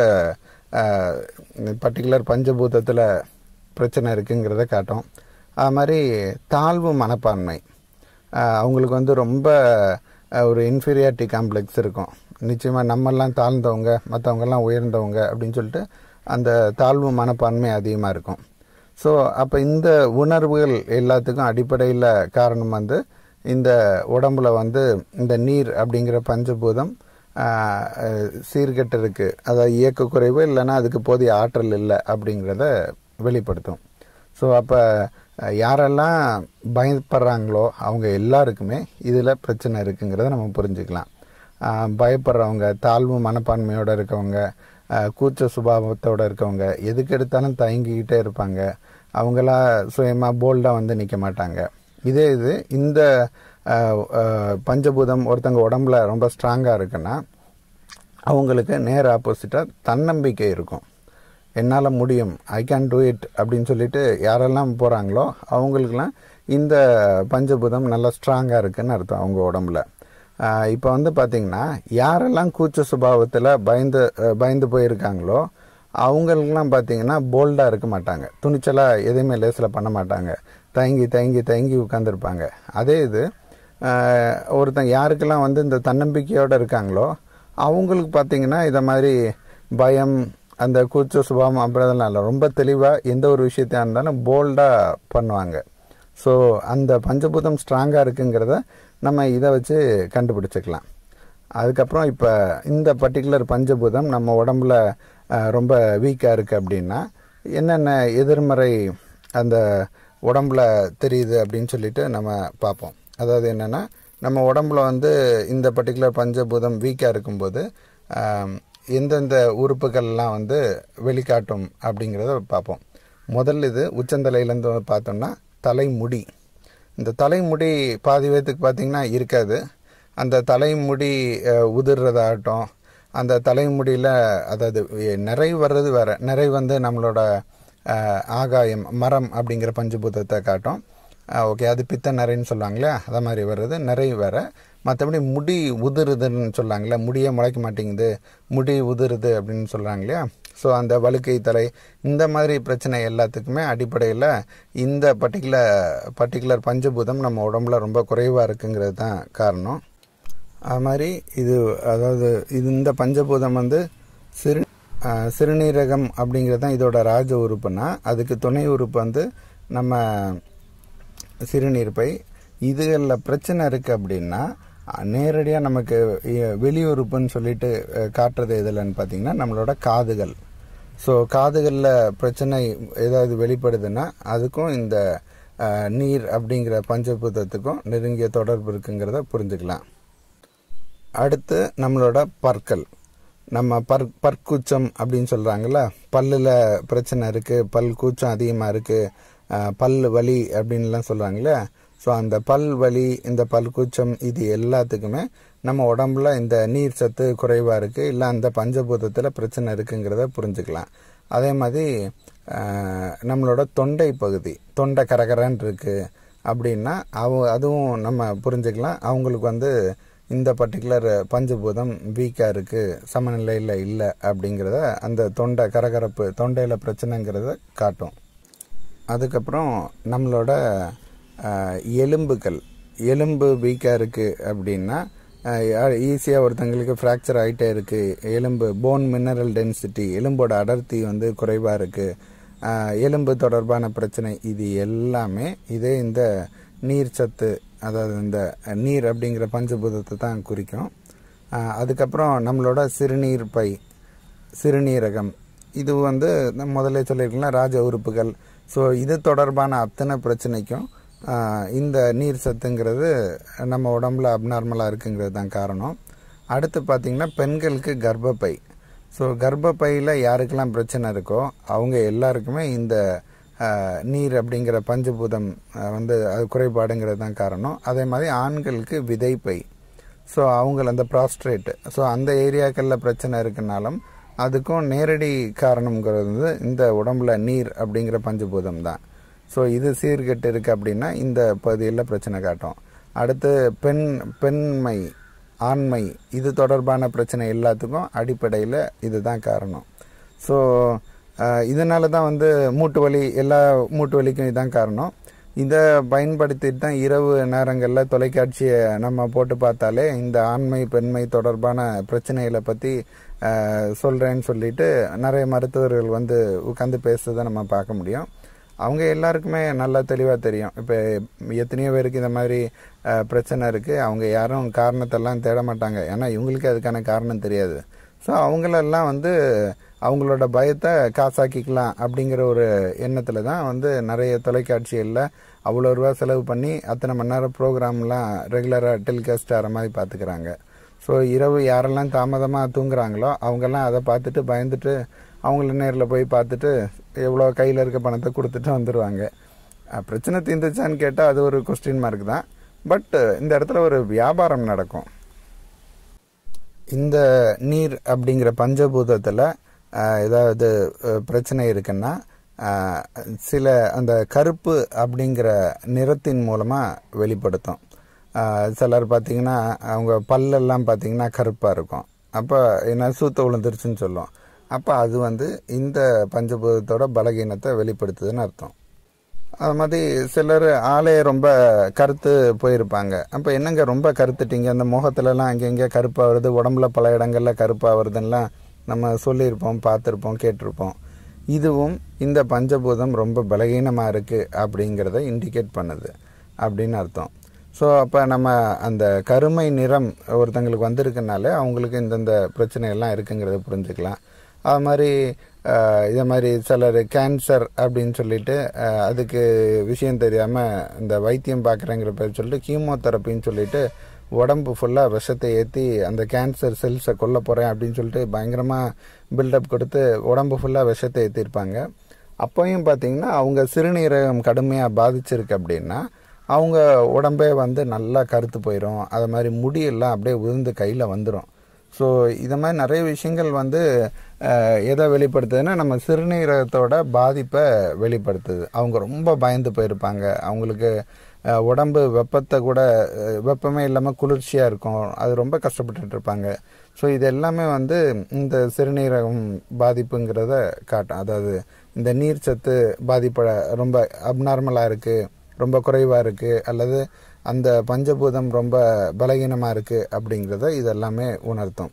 பர்டிகுலர் பஞ்சபூதத்தில் பிரச்சனை இருக்குங்கிறத காட்டும் அது மாதிரி தாழ்வு மனப்பான்மை ஆஹ் அவங்களுக்கு வந்து ரொம்ப ஆஹ் ஒரு இன்ஃபீரியாரிட்டி காம்ப்ளெக்ஸ் இருக்கும் நிச்சயமாக நம்மெல்லாம் தாழ்ந்தவங்க மற்றவங்கெல்லாம் உயர்ந்தவங்க அப்படின்னு சொல்லிட்டு அந்த தாழ்வு மனப்பான்மை அதிகமாக இருக்கும் ஸோ அப்போ இந்த உணர்வுகள் எல்லாத்துக்கும் அடிப்படையில் காரணம் வந்து இந்த உடம்புல வந்து இந்த நீர் அப்படிங்கிற பஞ்சபூதம் ஆஹ், அஹ், சீர்கெட்டு இருக்கு அதாவது இயக்க குறைவு இல்லைன்னா அதுக்கு போதிய ஆற்றல் இல்லை அப்படிங்கிறத வெளிப்படுத்தும் ஸோ அப்போ யாரெல்லாம் பயப்படுறாங்களோ அவங்க எல்லாருக்குமே இதில் பிரச்சனை இருக்குங்கிறத நம்ம புரிஞ்சுக்கலாம் ஆஹ் பயப்படுறவங்க தாழ்வு மனப்பான்மையோட இருக்கவங்க ஆஹ் கூச்ச சுபாவத்தோட இருக்கவங்க எதுக்கு எடுத்தாலும் தயங்கிக்கிட்டே இருப்பாங்க அவங்களா சுயமாக போல்டாக வந்து நிற்க மாட்டாங்க இதே இது இந்த ஆஹ் ஆஹ் பஞ்சபூதம் ஒருத்தங்க உடம்புல ரொம்ப ஸ்ட்ராங்காக இருக்குன்னா அவங்களுக்கு நேர் ஆப்போசிட்டாக தன்னம்பிக்கை இருக்கும் என்னால் முடியும் ஐ கேன் டூ இட் அப்படின்னு சொல்லிட்டு யாரெல்லாம் போகிறாங்களோ அவங்களுக்குலாம் இந்த பஞ்சபூதம் நல்லா ஸ்ட்ராங்காக இருக்குன்னு அர்த்தம் அவங்க உடம்புல இப்போ வந்து பார்த்திங்கன்னா யாரெல்லாம் கூச்ச சுபாவத்தில் பயந்து அஹ், பயந்து போயிருக்காங்களோ அவங்களுக்குலாம் பார்த்தீங்கன்னா போல்டாக இருக்க மாட்டாங்க துணிச்சலாக எதையுமே லேசில் பண்ண மாட்டாங்க தயங்கி தயங்கி தயங்கி உட்காந்துருப்பாங்க அதே இது ஆஹ், ஒருத்தன் யாருக்கெல்லாம் வந்து இந்த தன்னம்பிக்கையோடு இருக்காங்களோ அவங்களுக்கு பார்த்தீங்கன்னா இதை மாதிரி பயம் அந்த கூச்ச சுபாவம் அப்படிலாம் இல்லை ரொம்ப தெளிவாக எந்த ஒரு விஷயத்தையா இருந்தாலும் போல்டாக பண்ணுவாங்க ஸோ அந்த பஞ்சபூதம் ஸ்ட்ராங்காக இருக்குங்கிறத நம்ம இதை வச்சு கண்டுபிடிச்சிக்கலாம் அதுக்கப்புறம் இப்போ இந்த பர்டிகுலர் பஞ்சபூதம் நம்ம உடம்புல அஹ், ரொம்ப வீக்காக இருக்குது அப்படின்னா என்னென்ன எதிர்மறை அந்த உடம்புல தெரியுது அப்படின்னு சொல்லிட்டு நம்ம பார்ப்போம் அதாவது என்னென்னா நம்ம உடம்புல வந்து இந்த பர்டிகுலர் பஞ்சபூதம் வீக்காக இருக்கும்போது ஆம், எந்தெந்த உறுப்புகள்லாம் வந்து வெளிக்காட்டும் அப்படிங்கிறத பார்ப்போம் முதல்ல இது உச்சந்தலையிலேருந்து பார்த்தோம்னா தலைமுடி இந்த தலைமுடி பாதி பேத்துக்கு பார்த்தீங்கன்னா இருக்காது அந்த தலைமுடி அஹ், உதிர்றதாகட்டும் அந்த தலைமுடியில் அதாவது எ- நிறை வர்றது வேற நிறை வந்து நம்மளோட அஹ், ஆகாயம் மரம் அப்படிங்கிற பஞ்சபூதத்தை காட்டும் ஓகே அது பித்த நிறைன்னு சொல்லுவாங்களே அதை மாதிரி வர்றது நிறை வேற மற்றபடி முடி உதிருதுன்னு சொல்லுவாங்களே முடியே முளைக்க மாட்டேங்குது முடி உதிருது அப்படின்னு சொல்கிறாங்க இல்லையா ஸோ அந்த வழுக்கை தலை இந்த மாதிரி பிரச்சனை எல்லாத்துக்குமே அடிப்படையில் இந்த பர்டிகுலர் பர்டிகுலர் பஞ்சபூதம் நம்ம உடம்புல ரொம்ப குறைவாக இருக்குங்கிறது தான் காரணம் அது மாதிரி இது அதாவது இது இந்த பஞ்சபூதம் வந்து சிறு ஆஹ், சிறுநீரகம் அப்படிங்கிறது தான் இதோட ராஜ உறுப்புனா அதுக்கு துணை உறுப்பு வந்து நம்ம சிறுநீர்ப்பை இதுகளில் பிரச்சனை இருக்குது அப்படின்னா நேரடியாக நமக்கு இ- வெளியுறுப்புன்னு சொல்லிட்டு அஹ், காட்டுறது எதுலன்னு பார்த்தீங்கன்னா நம்மளோட காதுகள் ஸோ காதுகளில் பிரச்சனை ஏதாவது வெளிப்படுதுன்னா அதுக்கும் இந்த அஹ், நீர் அப்படிங்கிற பஞ்சபூதத்துக்கும் நெருங்கிய தொடர்பு இருக்குங்கிறத புரிஞ்சுக்கலாம் அடுத்து நம்மளோட பற்கள் நம்ம பற் பற்கூச்சம் அப்படின்னு சொல்கிறாங்கல்ல பல்லில் பிரச்சனை இருக்குது பல் கூச்சம் அதிகமாக இருக்குது பல் வலி அப்படின்லாம் சொல்கிறாங்களே ஸோ அந்த பல் வலி இந்த பல் கூச்சம் இது எல்லாத்துக்குமே நம்ம உடம்புல இந்த நீர் சத்து குறைவாக இருக்குது இல்லை அந்த பஞ்சபூதத்தில் பிரச்சனை இருக்குங்கிறத புரிஞ்சுக்கலாம் அதே மாதிரி ஆஹ், நம்மளோட தொண்டை பகுதி தொண்டை கரகரன்னு இருக்குது அப்படின்னா அவ அதுவும் நம்ம புரிஞ்சுக்கலாம் அவங்களுக்கு வந்து இந்த பர்டிகுலர் பஞ்சபூதம் வீக்காக இருக்குது சமநிலையில் இல்லை அப்படிங்கிறத அந்த தொண்டை கரகரப்பு தொண்டையில் பிரச்சனைங்கிறத காட்டும் அதுக்கப்புறம் நம்மளோட அஹ், எலும்புகள் எலும்பு வீக்காக இருக்குது அப்படின்னா ஈஸியாக ஒருத்தங்களுக்கு ஃப்ராக்சர் ஆகிட்டே இருக்குது எலும்பு போன் மினரல் டென்சிட்டி எலும்போட அடர்த்தி வந்து குறைவாக இருக்குது எலும்பு தொடர்பான பிரச்சனை இது எல்லாமே இதே இந்த நீர் சத்து அதாவது இந்த நீர் அப்படிங்கிற பஞ்சபூதத்தை தான் குறிக்கும் அஹ், அதுக்கப்புறம் நம்மளோட சிறுநீர் பை சிறுநீரகம் இது வந்து நம்ம முதல்ல சொல்லியிருக்கலாம் ராஜ உறுப்புகள் ஸோ இது தொடர்பான அத்தனை பிரச்சனைக்கும் ஆஹ், இந்த நீர் சத்துங்கிறது நம்ம உடம்புல அப்நார்மலாக இருக்குங்கிறது தான் காரணம் அடுத்து பார்த்திங்கன்னா பெண்களுக்கு கர்ப்பப்பை ஸோ கர்ப்பப்பையில் யாருக்கெல்லாம் பிரச்சனை இருக்கோ அவங்க எல்லாருக்குமே இந்த ஆஹ், நீர் அப்படிங்கிற பஞ்சபூதம் ஆஹ், வந்து அது குறைபாடுங்கிறது தான் காரணம் அதே மாதிரி ஆண்களுக்கு விதைப்பை ஸோ அவங்கள அந்த ப்ராஸ்ட்ரேட் ஸோ அந்த ஏரியாக்களில் பிரச்சனை இருக்குனாலும் அதுக்கும் நேரடி காரணம்ங்கிறது வந்து இந்த உடம்புல நீர் அப்படிங்கிற பஞ்சபூதம் தான் ஸோ இது சீர்கெட்டு இருக்கு அப்படின்னா இந்த பகுதியில் பிரச்சனை காட்டும் அடுத்து பெண் பெண்மை ஆண்மை இது தொடர்பான பிரச்சனை எல்லாத்துக்கும் அடிப்படையில் இதுதான் காரணம் ஸோ இதனால தான் வந்து மூட்டு வலி எல்லா மூட்டு வலிக்கும் இதுதான் காரணம் இதை பயன்படுத்திட்டு தான் இரவு நேரங்களில் தொலைக்காட்சியை நம்ம போட்டு பார்த்தாலே இந்த ஆண்மை பெண்மை தொடர்பான பிரச்சனைகளை பற்றி சொல்கிறேன்னு சொல்லிட்டு நிறைய மருத்துவர்கள் வந்து உட்காந்து பேசுறதை நம்ம பார்க்க முடியும் அவங்க எல்லாருக்குமே நல்லா தெளிவாக தெரியும் இப்போ எத்தனையோ பேருக்கு இந்த மாதிரி அஹ், பிரச்சனை இருக்குது அவங்க யாரும் காரணத்தெல்லாம் தேட மாட்டாங்க ஏன்னா இவங்களுக்கு அதுக்கான காரணம் தெரியாது ஸோ அவங்களெல்லாம் வந்து அவங்களோட பயத்தை காசாக்கிக்கலாம் அப்படிங்கிற ஒரு எண்ணத்தில் தான் வந்து நிறைய தொலைக்காட்சிகளில் அவ்வளோ ரூபா செலவு பண்ணி அத்தனை மணி நேரம் ப்ரோக்ராம்லாம் ரெகுலராக டெலிகாஸ்ட் ஆகிற மாதிரி பார்த்துக்கிறாங்க ஸோ இரவு யாரெல்லாம் தாமதமாக தூங்குறாங்களோ அவங்கெல்லாம் அதை பார்த்துட்டு பயந்துட்டு அவங்கள நேரில் போய் பார்த்துட்டு எவ்வளோ கையில் இருக்க பணத்தை கொடுத்துட்டு வந்துடுவாங்க அஹ், பிரச்சனை தீர்ந்துச்சான்னு கேட்டால் அது ஒரு கொஸ்டின் மார்க் தான் பட் இந்த இடத்துல ஒரு வியாபாரம் நடக்கும் இந்த நீர் அப்படிங்கிற பஞ்சபூதத்தில் ஏதாவது அஹ், பிரச்சனை இருக்குன்னா அஹ், சில அந்த கருப்பு அப்படிங்கிற நிறத்தின் மூலமாக வெளிப்படுத்தும் அஹ், சிலர் பார்த்தீங்கன்னா அவங்க பல்லெல்லாம் பார்த்தீங்கன்னா கருப்பாக இருக்கும் அப்போ என்ன சூத்த விழுந்துருச்சுன்னு சொல்லும் அப்போ அது வந்து இந்த பஞ்சபூதத்தோட பலகீனத்தை வெளிப்படுத்துதுன்னு அர்த்தம் அது மாதிரி சிலர் ஆளே ரொம்ப கருத்து போயிருப்பாங்க அப்போ என்னங்க ரொம்ப கருத்துட்டீங்க அந்த முகத்துலலாம் அங்கங்கே கருப்பாக வருது உடம்புல பல இடங்கள்ல கருப்பாக வருதுன்னெலாம் நம்ம சொல்லியிருப்போம் பார்த்துருப்போம் கேட்டிருப்போம் இதுவும் இந்த பஞ்சபூதம் ரொம்ப பலகீனமாக இருக்குது அப்படிங்கிறத இண்டிகேட் பண்ணுது அப்படின்னு அர்த்தம் ஸோ அப்போ நம்ம அந்த கருமை நிறம் ஒருத்தங்களுக்கு வந்திருக்குனாலே அவங்களுக்கு இந்தந்த பிரச்சனைகள்லாம் இருக்குங்கிறத புரிஞ்சுக்கலாம் அது மாதிரி அஹ், இதே மாதிரி சிலர் கேன்சர் அப்படின்னு சொல்லிட்டு அஹ், அதுக்கு விஷயம் தெரியாமல் இந்த வைத்தியம் பார்க்குறேங்கிற பேர் சொல்லிட்டு கீமோதெரப்பின்னு சொல்லிட்டு உடம்பு ஃபுல்லாக விஷத்தை ஏற்றி அந்த கேன்சர் செல்ஸை கொல்ல போகிறேன் அப்படின்னு சொல்லிட்டு பயங்கரமாக பில்டப் கொடுத்து உடம்பு ஃபுல்லாக விஷத்தை ஏற்றிருப்பாங்க அப்போயும் பார்த்தீங்கன்னா அவங்க சிறுநீரகம் கடுமையாக பாதிச்சிருக்கு அப்படின்னா அவங்க உடம்பே வந்து நல்லா கருத்து போயிடும் அது மாதிரி முடியெல்லாம் அப்படியே உதிர்ந்து கையில் வந்துடும் ஸோ இது மாதிரி நிறைய விஷயங்கள் வந்து அஹ், எதை வெளிப்படுத்துதுன்னா நம்ம சிறுநீரகத்தோட பாதிப்பை வெளிப்படுத்துது அவங்க ரொம்ப பயந்து போயிருப்பாங்க அவங்களுக்கு அஹ், உடம்பு வெப்பத்தை கூட அஹ், வெப்பமே இல்லாமல் குளிர்ச்சியாக இருக்கும் அது ரொம்ப கஷ்டப்பட்டுட்டு இருப்பாங்க ஸோ இது எல்லாமே வந்து இந்த சிறுநீரகம் பாதிப்புங்கிறத காட்டும் அதாவது இந்த நீர் சத்து பாதிப்பட ரொம்ப அப்நார்மலாக இருக்குது ரொம்ப குறைவாக இருக்குது அல்லது அந்த பஞ்சபூதம் ரொம்ப பலகீனமாக இருக்குது அப்படிங்கிறத இதெல்லாமே உணர்த்தும்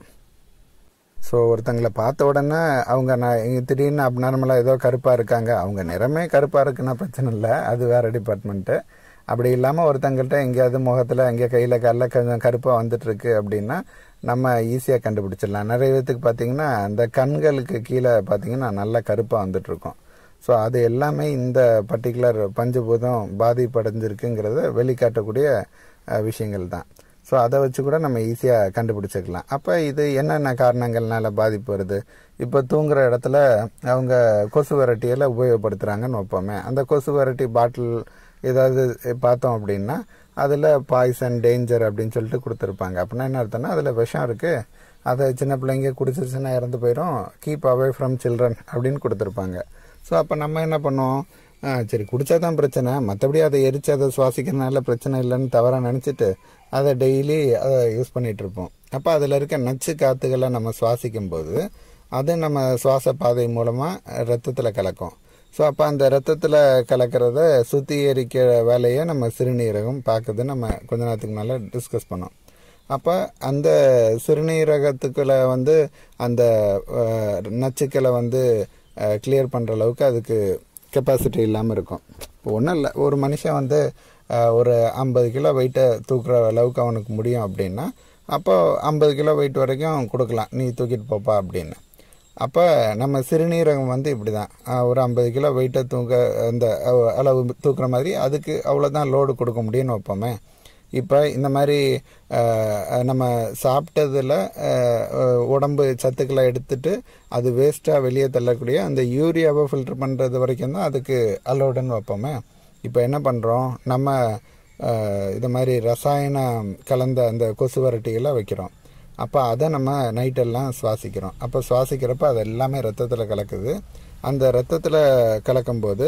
ஸோ ஒருத்தங்களை பார்த்த உடனே அவங்க நான் இங்க திடீர்னு அப்நார்மலாக ஏதோ கருப்பாக இருக்காங்க அவங்க நிறமே கருப்பாக இருக்குன்னா பிரச்சனை இல்லை அது வேறு டிபார்ட்மெண்ட்டு அப்படி இல்லாமல் ஒருத்தங்கள்ட்ட எங்கேயாவது முகத்தில் எங்கேயா கையில் காலில் கொஞ்சம் கருப்பாக வந்துட்டுருக்கு அப்படின்னா நம்ம ஈஸியாக கண்டுபிடிச்சிடலாம் நிறைய பேத்துக்கு பார்த்தீங்கன்னா அந்த கண்களுக்கு கீழே பார்த்தீங்கன்னா நல்லா கருப்பாக வந்துட்டுருக்கும் ஸோ அது எல்லாமே இந்த பர்டிகுலர் பஞ்சபூதம் பாதிப்படைஞ்சிருக்குங்கிறத வெளிக்காட்டக்கூடிய அஹ், விஷயங்கள் தான் ஸோ அதை வச்சு கூட நம்ம ஈஸியாக கண்டுபிடிச்சிக்கலாம் அப்போ இது என்னென்ன காரணங்கள்னால பாதிப்பு வருது இப்போ தூங்குற இடத்துல அவங்க கொசு வரட்டியில் உபயோகப்படுத்துகிறாங்கன்னு வைப்போமே அந்த கொசு வரட்டி பாட்டில் ஏதாவது பார்த்தோம் அப்படின்னா அதில் பாய்சன் டேஞ்சர் அப்படின்னு சொல்லிட்டு கொடுத்துருப்பாங்க அப்படின்னா என்ன அர்த்தம்னா அதில் விஷம் இருக்குது அதை சின்ன பிள்ளைங்க குடிச்சிருச்சுன்னா இறந்து போயிடும் கீப் அவே ஃப்ரம் சில்ட்ரன் அப்படின்னு கொடுத்துருப்பாங்க ஸோ அப்போ நம்ம என்ன பண்ணுவோம் ஆ, சரி குடிச்சா தான் பிரச்சனை மற்றபடி அதை எரிச்சு அதை சுவாசிக்கிறதுனால பிரச்சனை இல்லைன்னு தவறாக நினச்சிட்டு அதை டெய்லி அதை யூஸ் பண்ணிட்டு இருப்போம் அப்போ அதில் இருக்க நச்சு காற்றுகளை நம்ம சுவாசிக்கும் போது அது நம்ம சுவாச பாதை மூலமாக ரத்தத்தில் கலக்கும் ஸோ அப்போ அந்த ரத்தத்தில் கலக்கிறத சுத்திகரிக்கிற வேலையை நம்ம சிறுநீரகம் பார்க்குது நம்ம கொஞ்ச நேரத்துக்கு மேலே டிஸ்கஸ் பண்ணோம் அப்போ அந்த சிறுநீரகத்துக்குள்ள வந்து அந்த அஹ், நச்சுக்களை வந்து கிளியர் பண்ணுற அளவுக்கு அதுக்கு கெப்பாசிட்டி இல்லாமல் இருக்கும் இப்போ ஒன்றும் இல்லை ஒரு மனுஷன் வந்து அஹ், ஒரு ஐம்பது கிலோ வெயிட்டை தூக்குற அளவுக்கு அவனுக்கு முடியும் அப்படின்னா அப்போ ஐம்பது கிலோ வெயிட் வரைக்கும் கொடுக்கலாம் நீ தூக்கிட்டு போப்பா அப்படின்னு அப்போ நம்ம சிறுநீரகம் வந்து இப்படி தான் ஒரு ஐம்பது கிலோ வெயிட்டை தூக்க அந்த அஹ், அளவு தூக்குற மாதிரி அதுக்கு அவ்வளோதான் லோடு கொடுக்க முடியும்னு வைப்போமே இப்போ இந்த மாதிரி அஹ், நம்ம சாப்பிட்டதில் உடம்பு சத்துக்களை எடுத்துட்டு அது வேஸ்ட்டாக வெளியே தள்ளக்கூடிய அந்த யூரியாவை ஃபில்டர் பண்ணுறது வரைக்கும் தான் அதுக்கு அலோடுன்னு வைப்போமே இப்போ என்ன பண்ணுறோம் நம்ம அஹ், இது மாதிரி ரசாயனம் கலந்த அந்த கொசு வரட்டிகளை வைக்கிறோம் அப்போ அதை நம்ம நைட்டெல்லாம் சுவாசிக்கிறோம் அப்போ சுவாசிக்கிறப்ப அது எல்லாமே ரத்தத்தில் கலக்குது அந்த ரத்தத்தில் கலக்கும்போது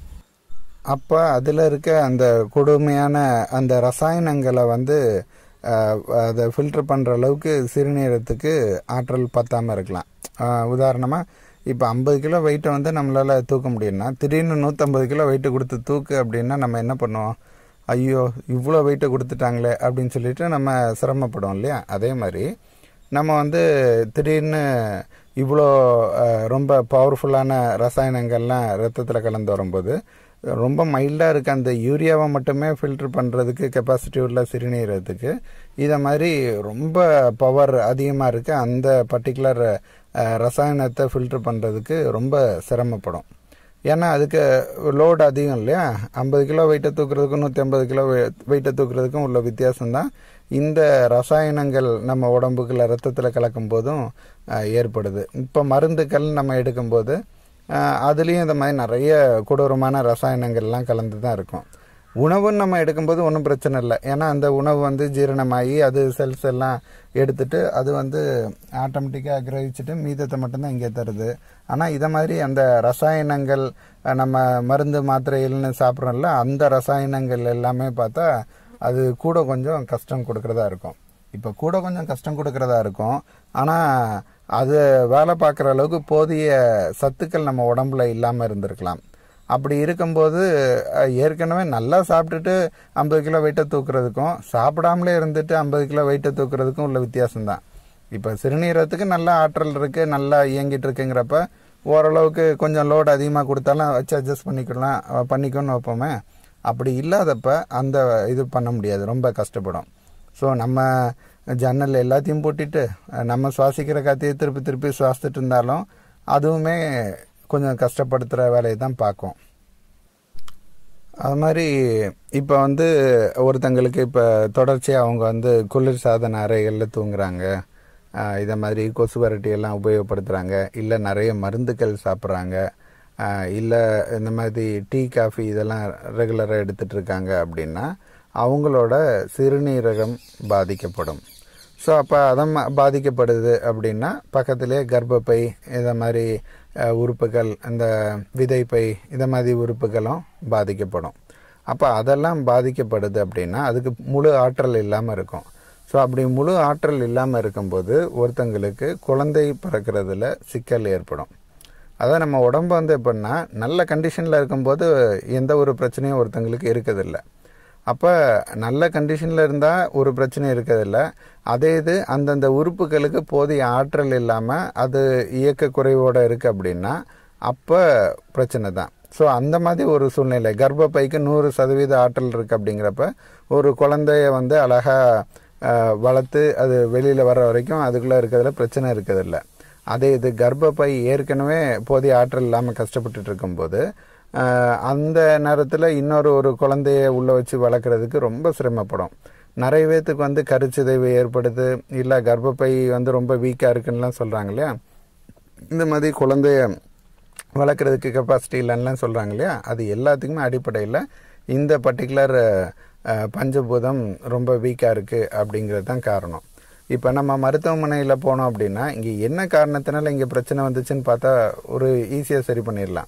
அப்போ அதில் இருக்க அந்த கொடுமையான அந்த ரசாயனங்களை வந்து அஹ், அதை ஃபில்டர் பண்ணுற அளவுக்கு சிறுநீரத்துக்கு ஆற்றல் பத்தாமல் இருக்கலாம் உதாரணமாக இப்போ ஐம்பது கிலோ வெயிட்டை வந்து நம்மளால் தூக்க முடியும்னா திடீர்னு நூற்றம்பது கிலோ வெயிட்டு கொடுத்து தூக்கு அப்படின்னா நம்ம என்ன பண்ணுவோம் ஐயோ இவ்வளோ வெயிட்டை கொடுத்துட்டாங்களே அப்படின்னு சொல்லிட்டு நம்ம சிரமப்படுவோம் இல்லையா அதே மாதிரி நம்ம வந்து திடீர்னு இவ்வளோ அஹ், ரொம்ப பவர்ஃபுல்லான ரசாயனங்கள்லாம் ரத்தத்தில் கலந்து வரும்போது ரொம்ப மைல்டாக இருக்க அந்த யூரியாவை மட்டுமே ஃபில்டர் பண்ணுறதுக்கு கெப்பாசிட்டி உள்ள சிறுநீரகத்துக்கு இதை மாதிரி ரொம்ப பவர் அதிகமாக இருக்க அந்த பர்டிகுலர் ரசாயனத்தை ஃபில்டர் பண்ணுறதுக்கு ரொம்ப சிரமப்படும் ஏன்னா அதுக்கு லோடு அதிகம் இல்லையா ஐம்பது கிலோ வெயிட்டை தூக்குறதுக்கும் நூற்றி ஐம்பது கிலோ வெயிட்டை தூக்குறதுக்கும் உள்ள வித்தியாசம் தான் இந்த ரசாயனங்கள் நம்ம உடம்புக்குள்ள ரத்தத்தில் கலக்கும் போதும் அஹ், ஏற்படுது இப்போ மருந்துகள் நம்ம எடுக்கும்போது அஹ், அதுலேயும் இந்த மாதிரி நிறைய கொடூரமான ரசாயனங்கள்லாம் கலந்து தான் இருக்கும் உணவுன்னு நம்ம எடுக்கும்போது ஒன்றும் பிரச்சனை இல்லை ஏன்னா அந்த உணவு வந்து ஜீரணமாகி அது செல்ஸ் எல்லாம் எடுத்துட்டு அது வந்து ஆட்டோமேட்டிக்காக கிரகிச்சிட்டு மீதத்தை மட்டும்தான் இங்கே தருது ஆனால் இதை மாதிரி அந்த ரசாயனங்கள் அஹ், நம்ம மருந்து மாத்திரைகள்னு சாப்பிட்றோம்ல அந்த ரசாயனங்கள் எல்லாமே பார்த்தா அது கூட கொஞ்சம் கஷ்டம் கொடுக்கறதா இருக்கும் இப்போ கூட கொஞ்சம் கஷ்டம் கொடுக்கறதா இருக்கும் ஆனால் அது வேலை பார்க்குற அளவுக்கு போதிய சத்துக்கள் நம்ம உடம்புல இல்லாமல் இருந்திருக்கலாம் அப்படி இருக்கும்போது அஹ், ஏற்கனவே நல்லா சாப்பிட்டுட்டு ஐம்பது கிலோ வெயிட்டை தூக்குறதுக்கும் சாப்பிடாமலே இருந்துட்டு ஐம்பது கிலோ வெயிட்டை தூக்குறதுக்கும் உள்ள வித்தியாசம்தான் இப்போ சிறுநீரகத்துக்கு நல்ல ஆற்றல் இருக்கு நல்லா இயங்கிட்டு இருக்குங்கிறப்ப ஓரளவுக்கு கொஞ்சம் லோடு அதிகமாக கொடுத்தாலும் வச்சு அட்ஜஸ்ட் பண்ணிக்கலாம் அஹ், பண்ணிக்கோன்னு வைப்போமே அப்படி இல்லாதப்ப அந்த இது பண்ண முடியாது ரொம்ப கஷ்டப்படும் ஸோ நம்ம ஜன்னல் எல்லாத்தையும் போட்டுட்டு அஹ், நம்ம சுவாசிக்கிற காத்தையே திருப்பி திருப்பி சுவாசிச்சுட்டு இருந்தாலும் அதுவுமே கொஞ்சம் கஷ்டப்படுத்துகிற வேலையை தான் பார்க்கும் அது மாதிரி இப்போ வந்து ஒருத்தங்களுக்கு இப்போ தொடர்ச்சியாக அவங்க வந்து குளிர் சாதன அறைகளில் தூங்குறாங்க ஆஹ் இதை மாதிரி கொசு வரட்டி எல்லாம் உபயோகப்படுத்துகிறாங்க இல்லை நிறைய மருந்துகள் சாப்பிட்றாங்க இல்லை இந்த மாதிரி டீ காஃபி இதெல்லாம் ரெகுலராக எடுத்துட்டு இருக்காங்க அப்படின்னா அவங்களோட சிறுநீரகம் பாதிக்கப்படும் ஸோ அப்போ அதம் பாதிக்கப்படுது அப்படின்னா பக்கத்திலே கர்ப்பப்பை இதை மாதிரி அஹ், உறுப்புகள் இந்த விதைப்பை இதை மாதிரி உறுப்புகளும் பாதிக்கப்படும் அப்போ அதெல்லாம் பாதிக்கப்படுது அப்படின்னா அதுக்கு முழு ஆற்றல் இல்லாமல் இருக்கும் ஸோ அப்படி முழு ஆற்றல் இல்லாமல் இருக்கும்போது ஒருத்தங்களுக்கு குழந்தை பிறக்கிறதுல சிக்கல் ஏற்படும் அதான் நம்ம உடம்பு வந்து எப்படின்னா நல்ல கண்டிஷனில் இருக்கும்போது எந்த ஒரு பிரச்சனையும் ஒருத்தங்களுக்கு இருக்கிறதில்ல அப்போ நல்ல கண்டிஷனில் இருந்தால் ஒரு பிரச்சனை இருக்கிறதில்ல அதே இது அந்தந்த உறுப்புகளுக்கு போதிய ஆற்றல் இல்லாமல் அது இயக்க குறைவோடு இருக்குது அப்படின்னா அப்போ பிரச்சனை தான் ஸோ அந்த மாதிரி ஒரு சூழ்நிலை கர்ப்பப்பைக்கு நூறு சதவீத ஆற்றல் இருக்குது அப்படிங்கிறப்ப ஒரு குழந்தைய வந்து அழகாக வளர்த்து அது வெளியில் வர வரைக்கும் அதுக்குள்ளே இருக்கிறதுல பிரச்சனை இருக்கிறதில்ல அதே இது கர்ப்பப்பை ஏற்கனவே போதிய ஆற்றல் இல்லாமல் கஷ்டப்பட்டுட்டு இருக்கும்போது ஆஹ், அந்த நேரத்தில் இன்னொரு ஒரு குழந்தைய உள்ள வச்சு வளர்க்குறதுக்கு ரொம்ப சிரமப்படும் நிறைய பேத்துக்கு வந்து கருச்சிதைவு ஏற்படுது இல்லை கர்ப்பப்பை வந்து ரொம்ப வீக்காக இருக்குன்னுலாம் சொல்கிறாங்க இல்லையா இந்த மாதிரி குழந்தைய வளர்க்குறதுக்கு கெப்பாசிட்டி இல்லைன்னுலாம் சொல்கிறாங்க இல்லையா அது எல்லாத்துக்குமே அடிப்படையில் இந்த பர்டிகுலர் பஞ்சபூதம் ரொம்ப வீக்காக இருக்குது அப்படிங்கிறது தான் காரணம் இப்போ நம்ம மருத்துவமனையில் போனோம் அப்படின்னா இங்கே என்ன காரணத்தினால இங்கே பிரச்சனை வந்துச்சுன்னு பார்த்தா ஒரு ஈஸியாக சரி பண்ணிடலாம்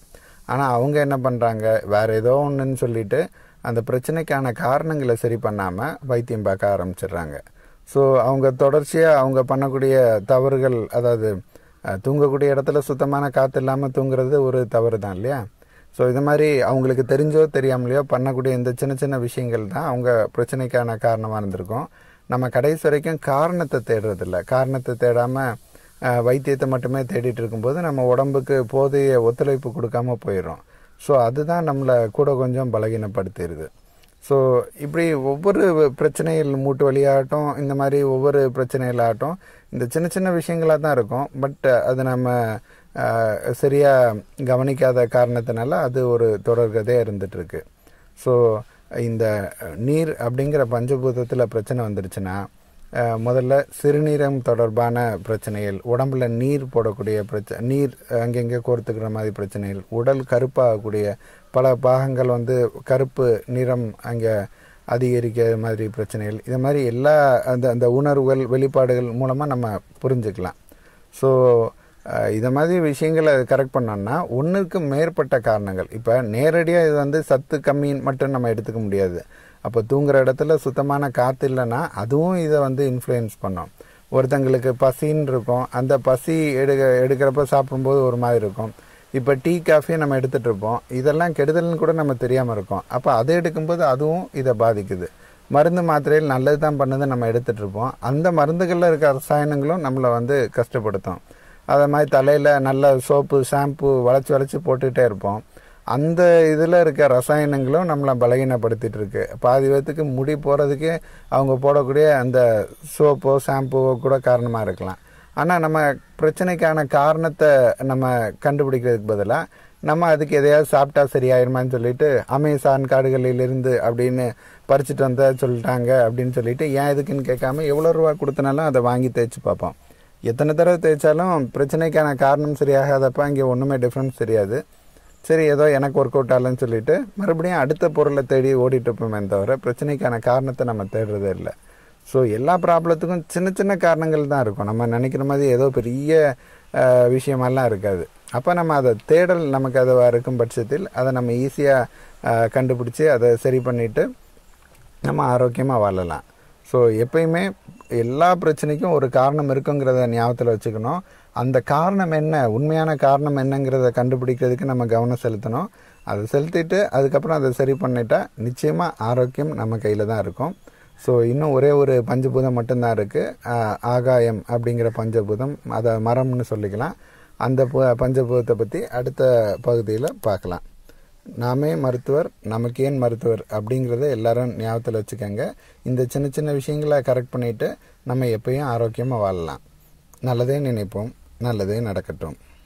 ஆனால் அவங்க என்ன பண்ணுறாங்க வேற ஏதோ ஒன்றுன்னு சொல்லிட்டு அந்த பிரச்சனைக்கான காரணங்களை சரி பண்ணாமல் வைத்தியம் பார்க்க ஆரம்பிச்சிடுறாங்க ஸோ அவங்க தொடர்ச்சியாக அவங்க பண்ணக்கூடிய தவறுகள் அதாவது அஹ், தூங்கக்கூடிய இடத்துல சுத்தமான காற்று இல்லாமல் தூங்குறது ஒரு தவறு தான் இல்லையா ஸோ இது மாதிரி அவங்களுக்கு தெரிஞ்சோ தெரியாமலையோ பண்ணக்கூடிய இந்த சின்ன சின்ன விஷயங்கள் தான் அவங்க பிரச்சனைக்கான காரணமாக இருந்திருக்கும் நம்ம கடைசி வரைக்கும் காரணத்தை தேடுறதில்ல காரணத்தை தேடாமல் வைத்தியத்தை மட்டுமே தேடிட்டு இருக்கும்போது நம்ம உடம்புக்கு போதிய ஒத்துழைப்பு கொடுக்காம போயிடும் ஸோ அதுதான் நம்மளை கூட கொஞ்சம் பலகீனப்படுத்திடுது ஸோ இப்படி ஒவ்வொரு பிரச்சனைகள் மூட்டு வழியாகட்டும் இந்த மாதிரி ஒவ்வொரு பிரச்சனைகளாகட்டும் இந்த சின்ன சின்ன விஷயங்களாக தான் இருக்கும் பட் அது நம்ம ஆஹ், சரியா கவனிக்காத காரணத்தினால அது ஒரு தொடர்கதையாக இருந்துட்டு இருக்கு ஸோ இந்த நீர் அப்படிங்கிற பஞ்சபூதத்தில் பிரச்சனை வந்துருச்சுன்னா அஹ், முதல்ல சிறுநீரம் தொடர்பான பிரச்சனைகள் உடம்புல நீர் போடக்கூடிய பிரச்சனை நீர் அங்கங்கே கோர்த்துக்கிற மாதிரி பிரச்சனைகள் உடல் கருப்பாகக்கூடிய பல பாகங்கள் வந்து கருப்பு நிறம் அங்கே அதிகரிக்கிற மாதிரி பிரச்சனைகள் இது மாதிரி எல்லா அந்த அந்த உணர்வுகள் வெளிப்பாடுகள் மூலமாக நம்ம புரிஞ்சுக்கலாம் ஸோ இதை மாதிரி விஷயங்களை கரெக்ட் பண்ணோம்னா ஒன்றுக்கு மேற்பட்ட காரணங்கள் இப்போ நேரடியாக இது வந்து சத்து கம்மின்னு மட்டும் நம்ம எடுத்துக்க முடியாது அப்போ தூங்குற இடத்துல சுத்தமான காற்று இல்லைன்னா அதுவும் இதை வந்து இன்ஃப்ளூயன்ஸ் பண்ணும் ஒருத்தங்களுக்கு பசின்னு இருக்கும் அந்த பசி எடுக்க எடுக்கிறப்ப சாப்பிடும்போது ஒரு மாதிரி இருக்கும் இப்போ டீ காஃபியை நம்ம எடுத்துகிட்டு இருப்போம் இதெல்லாம் கெடுதல்னு கூட நம்ம தெரியாமல் இருக்கோம் அப்போ அதை எடுக்கும்போது அதுவும் இதை பாதிக்குது மருந்து மாத்திரைகள் நல்லது தான் பண்ணுது நம்ம எடுத்துகிட்டு இருப்போம் அந்த மருந்துகளில் இருக்க ரசாயனங்களும் நம்மளை வந்து கஷ்டப்படுத்தும் அதே மாதிரி தலையில் நல்ல சோப்பு ஷாம்பு வளைச்சி வளைச்சி போட்டுக்கிட்டே இருப்போம் அந்த இதில் இருக்க ரசாயனங்களும் நம்மளை பலகீனப்படுத்திட்டு இருக்கு பாதி பேர்த்துக்கு முடி போகிறதுக்கே அவங்க போடக்கூடிய அந்த சோப்போ ஷாம்புவோ கூட காரணமாக இருக்கலாம் ஆனால் நம்ம பிரச்சனைக்கான காரணத்தை நம்ம கண்டுபிடிக்கிறதுக்கு பதிலாக நம்ம அதுக்கு எதையாவது சாப்பிட்டா சரியாயிருமான்னு சொல்லிட்டு அமேசான் காடுகளிலிருந்து அப்படின்னு பறிச்சுட்டு வந்த சொல்லிட்டாங்க அப்படின்னு சொல்லிட்டு ஏன் எதுக்குன்னு கேட்காம எவ்வளோ ரூபா கொடுத்தனாலும் அதை வாங்கி தேய்ச்சி பார்ப்போம் எத்தனை தடவை தேய்ச்சாலும் பிரச்சனைக்கான காரணம் சரியாகாதப்ப இங்கே ஒன்றுமே டிஃப்ரென்ஸ் தெரியாது சரி ஏதோ எனக்கு ஒர்க் அவுட் ஆகலன்னு சொல்லிட்டு மறுபடியும் அடுத்த பொருளை தேடி ஓடிட்டு இருப்போமே தவிர பிரச்சனைக்கான காரணத்தை நம்ம தேடுறதே இல்லை ஸோ எல்லா ப்ராப்ளத்துக்கும் சின்ன சின்ன காரணங்கள் தான் இருக்கும் நம்ம நினைக்கிற மாதிரி ஏதோ பெரிய அஹ், விஷயமெல்லாம் இருக்காது அப்போ நம்ம அதை தேடல் நமக்கு அது இருக்கும் பட்சத்தில் அதை நம்ம ஈஸியாக கண்டுபிடிச்சி அதை சரி பண்ணிட்டு நம்ம ஆரோக்கியமாக வாழலாம் ஸோ எப்பயுமே எல்லா பிரச்சனைக்கும் ஒரு காரணம் இருக்குங்கிறத ஞாபகத்தில் வச்சுக்கணும் அந்த காரணம் என்ன உண்மையான காரணம் என்னங்கிறத கண்டுபிடிக்கிறதுக்கு நம்ம கவனம் செலுத்தணும் அதை செலுத்திட்டு அதுக்கப்புறம் அதை சரி பண்ணிட்டா நிச்சயமாக ஆரோக்கியம் நம்ம கையில் தான் இருக்கும் ஸோ இன்னும் ஒரே ஒரு பஞ்சபூதம் மட்டும்தான் இருக்குது ஆகாயம் அப்படிங்கிற பஞ்சபூதம் அதை மரம்னு சொல்லிக்கலாம் அந்த பு- பஞ்சபூதத்தை பற்றி அடுத்த பகுதியில் பார்க்கலாம் நாமே மருத்துவர் நமக்கு ஏன் மருத்துவர் அப்படிங்கிறத எல்லாரும் ஞாபகத்தில் வச்சுக்கோங்க இந்த சின்ன சின்ன விஷயங்களை கரெக்ட் பண்ணிட்டு நம்ம எப்பயும் ஆரோக்கியமாக வாழலாம் நல்லதே நினைப்போம் நல்லதே நடக்கட்டும்